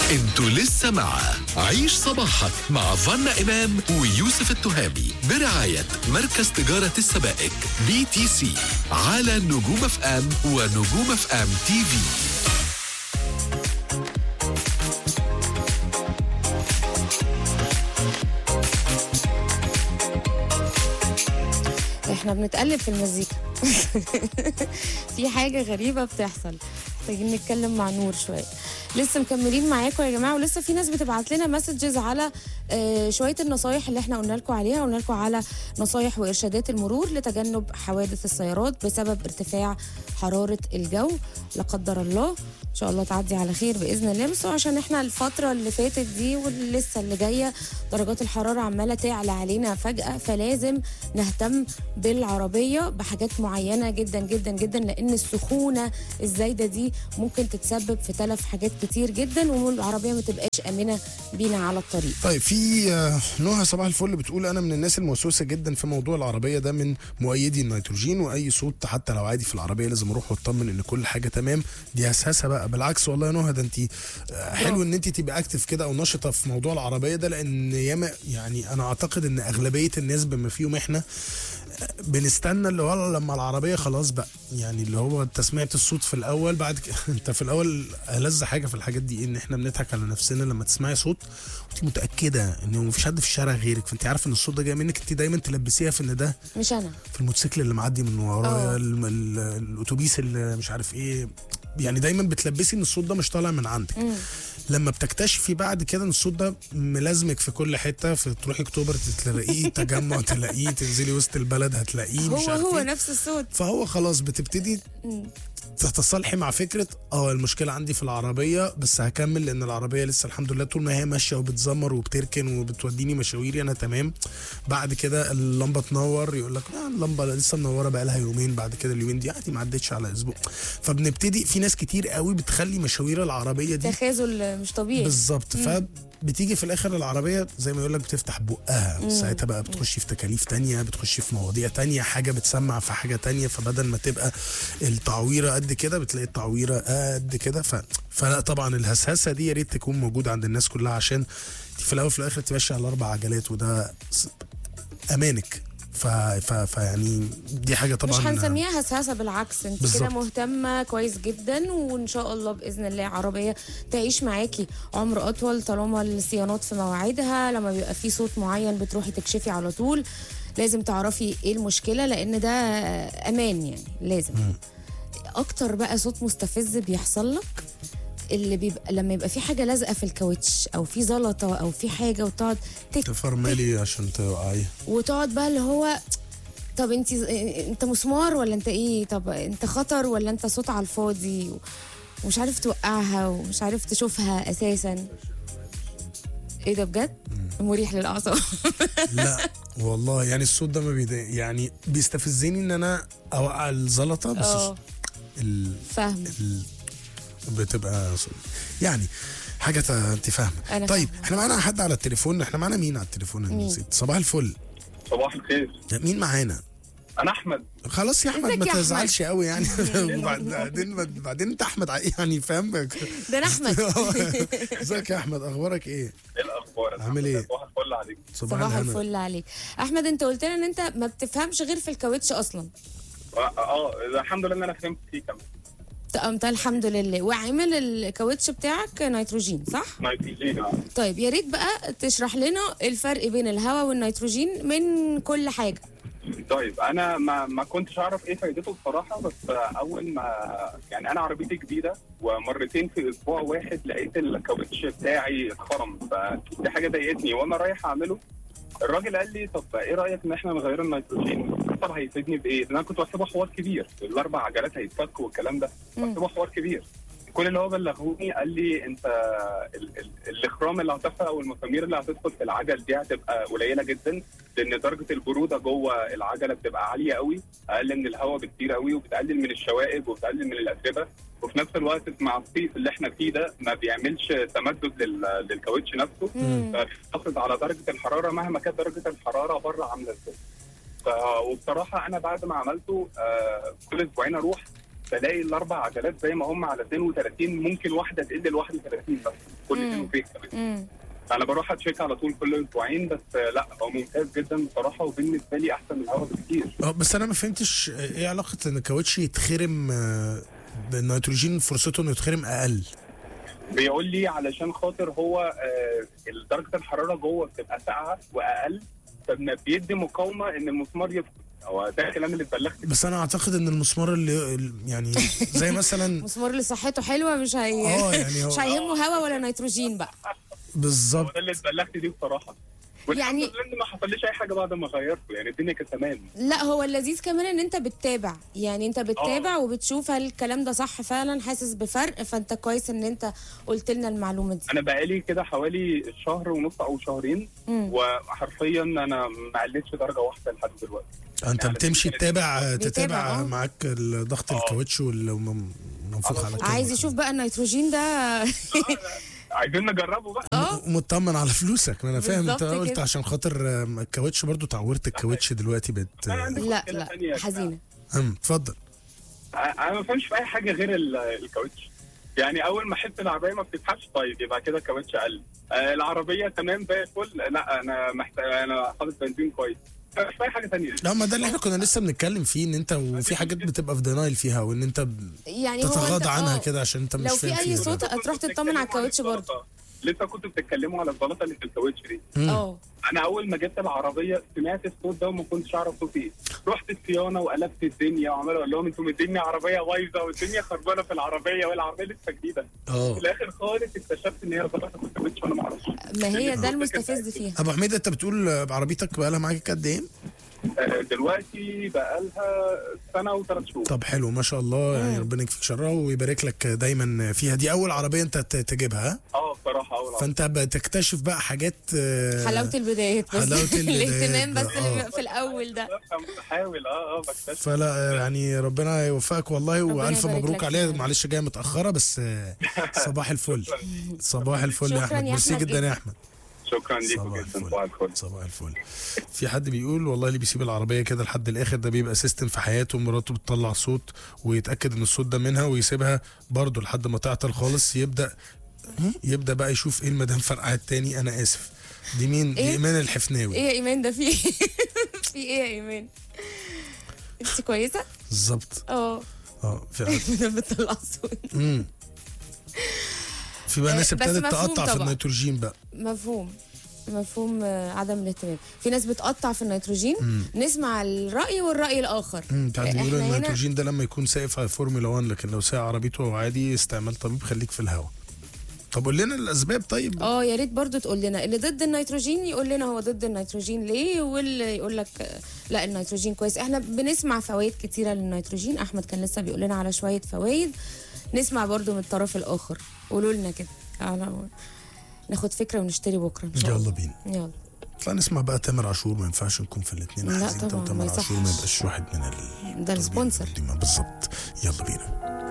انتوا لسه مع عيش صباحك مع فنا إمام ويوسف التهامي برعاية مركز تجارة السبائك بي تي سي على نجوم اف ام ونجوم اف ام تي في احنا بنتقلب في المزيكا في حاجة غريبة بتحصل محتاجين نتكلم مع نور شوية لسه مكملين معاكم يا جماعة ولسه في ناس بتبعت لنا مسجز على آه، شوية النصايح اللي احنا قلنا لكم عليها قلنا لكم على نصايح وإرشادات المرور لتجنب حوادث السيارات بسبب ارتفاع حرارة الجو لا قدر الله ان شاء الله تعدي على خير باذن الله بس هو عشان احنا الفتره اللي فاتت دي ولسه اللي جايه درجات الحراره عماله تعلى علينا فجاه فلازم نهتم بالعربيه بحاجات معينه جدا جدا جدا لان السخونه الزايده دي ممكن تتسبب في تلف حاجات كتير جدا والعربيه ما تبقاش امنه بينا على الطريق طيب في آه، نهى صباح الفل بتقول انا من الناس الموسوسه جدا في موضوع العربيه ده من مؤيدي النيتروجين واي صوت حتى لو عادي في العربيه لازم اروح واطمن ان كل حاجه تمام دي هسهسه بقى بالعكس والله يا نهى ده انت آه، حلو ان انت تبقى اكتف كده او نشطه في موضوع العربيه ده لان ياما يعني انا اعتقد ان اغلبيه الناس بما فيهم احنا بنستنى اللي هو لما العربيه خلاص بقى يعني اللي هو انت سمعت الصوت في الاول بعد كده انت في الاول ألذ حاجه في الحاجات دي ان احنا بنضحك على نفسنا لما تسمعي صوت وانت متاكده ان مفيش حد في الشارع غيرك فانت عارفه ان الصوت ده جاي منك انت دايما تلبسيها في ان ده مش انا في الموتوسيكل اللي معدي من ورايا اه. الم- ال- الاتوبيس اللي مش عارف ايه يعني دايما بتلبسي ان الصوت ده مش طالع من عندك لما بتكتشفي بعد كده ان الصوت ده ملازمك في كل حته في تروحي اكتوبر تلاقيه تجمع تلاقيه تنزلي وسط البلد هتلاقيه مش هو عارف هو إيه. نفس الصوت فهو خلاص بتبتدي تتصالحي مع فكره اه المشكله عندي في العربيه بس هكمل لان العربيه لسه الحمد لله طول ما هي ماشيه وبتزمر وبتركن وبتوديني مشاويري انا تمام بعد كده اللمبه تنور يقول لك لا اللمبه لسه منوره بقى لها يومين بعد كده اليومين دي عادي ما عدتش على اسبوع فبنبتدي في ناس كتير قوي بتخلي مشاوير العربيه دي تخاذل مش طبيعي بالظبط فبتيجي في الاخر العربيه زي ما يقول لك بتفتح بقها ساعتها بقى بتخشي في تكاليف تانية بتخشي في مواضيع تانية حاجه بتسمع في حاجه تانية فبدل ما تبقى التعويره قد كده بتلاقي التعويره قد كده ف... فلا طبعا الهسهسه دي يا ريت تكون موجوده عند الناس كلها عشان انت في الاول وفي الاخر تمشي على اربع عجلات وده س- امانك ف... ف... فيعني دي حاجه طبعا مش هنسميها هسهسه بالعكس انت كده بالظبط. مهتمه كويس جدا وان شاء الله باذن الله عربيه تعيش معاكي عمر اطول طالما الصيانات في مواعيدها لما بيبقى في صوت معين بتروحي تكشفي على طول لازم تعرفي ايه المشكله لان ده امان يعني لازم اكتر بقى صوت مستفز بيحصل لك اللي بيبقى لما يبقى في حاجه لازقه في الكاوتش او في زلطه او في حاجه وتقعد تك تفرملي عشان توقعي وتقعد بقى اللي هو طب انت انت مسمار ولا انت ايه طب انت خطر ولا انت صوت على الفاضي ومش عارف توقعها ومش عارف تشوفها اساسا ايه ده بجد مريح للاعصاب لا والله يعني الصوت ده ما بيضايق يعني بيستفزني ان انا اوقع الزلطه بس اه ال... فاهمه ال... بتبقى صوت. يعني حاجه ت- انت فاهمه أنا طيب فاهمة. احنا معانا حد على التليفون احنا معانا مين على التليفون يا مين؟ نسيت صباح الفل صباح الخير مين معانا انا احمد خلاص يا احمد ازيك ما يا أحمد؟ تزعلش قوي يعني وبعدين بعدين انت احمد ع- يعني فاهم ده انا احمد ازيك يا احمد اخبارك ايه ايه الاخبار عامل ايه؟ صباح الفل عليك صباح الهنا. الفل عليك احمد انت قلت لنا ان انت ما بتفهمش غير في الكاوتش اصلا اه آه، الحمد لله ان انا فهمت فيه كمان انت الحمد لله وعامل الكاوتش بتاعك نيتروجين صح نيتروجين آه. طيب يا ريت بقى تشرح لنا الفرق بين الهواء والنيتروجين من كل حاجه طيب انا ما ما كنتش اعرف ايه فايدته بصراحه بس اول ما يعني انا عربيتي جديده ومرتين في اسبوع واحد لقيت الكاوتش بتاعي اتخرم فدي حاجه ضايقتني وانا رايح اعمله الراجل قال لي طب ايه رايك ان احنا نغير النيتروجين طب هيفيدني بايه؟ لأن انا كنت بحسبه حوار كبير الاربع عجلات هيتفكوا والكلام ده بحسبه حوار كبير كل اللي هو بلغوني قال لي انت ال- ال- الاخرام اللي هتحصل او المسامير اللي هتدخل في العجل دي هتبقى قليله جدا لان درجه البروده جوه العجله بتبقى عاليه قوي اقل من الهواء بكتير قوي وبتقلل من الشوائب وبتقلل من الاتربه وفي نفس الوقت مع الصيف اللي احنا فيه ده ما بيعملش تمدد لل- للكاوتش نفسه فبيحافظ على درجه الحراره مهما كانت درجه الحراره بره عامله ازاي ف- وبصراحه انا بعد ما عملته آه، كل اسبوعين اروح بلاقي الاربع عجلات زي ما هم على 32 ممكن واحده تقل ل 31 بس كل مم. فين وفين كمان مم. انا بروح اتشيك على طول كل اسبوعين بس آه، لا هو ممتاز جدا بصراحه وبالنسبه لي احسن من الهوا بكتير اه بس انا ما فهمتش ايه علاقه ان الكاوتش يتخرم آه، بالنيتروجين فرصته انه يتخرم اقل بيقول لي علشان خاطر هو آه، درجه الحراره جوه بتبقى ساقعه واقل فما بيدي مقاومه ان المسمار يفقد هو ده الكلام اللي اتبلغت بس انا اعتقد ان المسمار اللي ال- يعني زي مثلا مسمار اللي صحته حلوه مش هي اه يعني هو مش هيهمه هوا ولا نيتروجين بقى هو بالظبط ده اللي اتبلغت دي بصراحه والحمد يعني- لله ان ما حصليش اي حاجه بعد ما غيرته يعني الدنيا كانت تمام لا هو اللذيذ كمان ان انت بتتابع يعني انت بتتابع وبتشوف هل الكلام ده صح فعلا حاسس بفرق فانت كويس ان انت قلت لنا المعلومه دي انا بقالي كده حوالي شهر ونص او شهرين مم. وحرفيا انا ما قلتش درجه واحده لحد دلوقتي انت يعني بتمشي بتبقى- تتابع بيتابع، تتابع اه. معاك ال- ضغط اه. الكاوتش والمنفوخ على كده عايز يشوف بقى النيتروجين ده عايزين نجربه بقى اه ومطمن على فلوسك ما انا فاهم انت بالظبط قلت كده. عشان خاطر آم، الكاوتش برضو تعورت الكاوتش دلوقتي بقت أنا عندي لا مشكلة لا تانية يا جماعة. حزينه أم، اتفضل انا ما بفهمش في اي حاجه غير ال- الكاوتش يعني اول ما احس العربيه ما بتتحبش طيب يبقى كده الكاوتش قل آه العربيه تمام زي الفل لا انا محتاج انا حاطط بنزين كويس مش في اي حاجه ثانيه لا ما ده اللي احنا كنا لسه بنتكلم فيه ان انت وفي حاجات بتبقى في دينايل فيها وان انت ب- يعني هو تتغاضى انت- عنها اه. كده عشان انت مش لو فاهم في اي فيها. صوت هتروح تطمن على الكاوتش برضه لسه كنتوا بتتكلموا على الزلطه اللي في الكاوتش دي مم. اه انا اول ما جبت العربيه سمعت الصوت ده وما كنتش اعرف صوت ايه رحت الصيانه وقلبت الدنيا وعمال اقول لهم انتوا مديني عربيه بايظه والدنيا خربانه في العربيه والعربيه لسه جديده اه في الاخر خالص اكتشفت ان هي زلطه في الكاوتش وانا ما اعرفش ما هي ده الصوت المستفز فيها ابو حميد انت بتقول آه، عربيتك بقى لها معاك قد ايه؟ آه، دلوقتي بقى لها سنه وثلاث شهور طب حلو ما شاء الله يعني ربنا يكفيك شرها ويبارك لك دايما فيها دي اول عربيه انت ت- تجيبها ها؟ اه بصراحه اول عربية. فانت بتكتشف بقى حاجات آه، حلاوه البدايات بس حلاوة البدايات الاهتمام بس بقى، اللي اه. بيبقى في الاول ده بفهم بحاول اه اه بكتشف فلا يعني ربنا يوفقك والله والف يبارك مبروك لك عليها فيها. معلش جايه متاخره بس آه، صباح الفل صباح الفل يا شكراً احمد يا ميرسي أحمد جدا يا جداً. احمد شكرا ليكم صباح جدا الفل صباح الفل صباح الفل في حد بيقول والله اللي بيسيب العربيه كده لحد الاخر ده بيبقى سيستم في حياته مراته بتطلع صوت ويتاكد ان الصوت ده منها ويسيبها برضه لحد ما تعطل خالص يبدا يبدا بقى يشوف ايه المدام فرقعت تاني انا اسف دي مين دي إيه؟ ايمان الحفناوي ايه يا ايمان ده في في ايه يا ايمان انت كويسه بالظبط اه اه في بتطلع صوت مم. في بقى آه، ناس بس ابتدت مفهوم تقطع في طبعا. النيتروجين بقى مفهوم مفهوم آه، عدم الاهتمام في ناس بتقطع في النيتروجين نسمع الرأي والرأي الآخر امم بتاعت إحنا بيقولوا ان هنا- النيتروجين ده لما يكون سايق في فورمولا 1 لكن لو سايق عربيته عادي استعمال طبيب خليك في الهواء طب قول لنا الاسباب طيب اه يا ريت برضو تقول لنا اللي ضد النيتروجين يقول لنا هو ضد النيتروجين ليه واللي يقول لك آه، لا النيتروجين كويس احنا بنسمع فوائد كتيره للنيتروجين احمد كان لسه بيقول لنا على شويه فوائد نسمع برضو من الطرف الاخر قولوا لنا كده على ناخد فكره ونشتري بكره ان شاء الله يلا بينا يلا طلع نسمع بقى تامر عاشور ما ينفعش نكون في الاثنين لا حزين طبعاً، تامر ما عاشور ما يصحش. يبقاش واحد من ال ده السبونسر بالظبط يلا بينا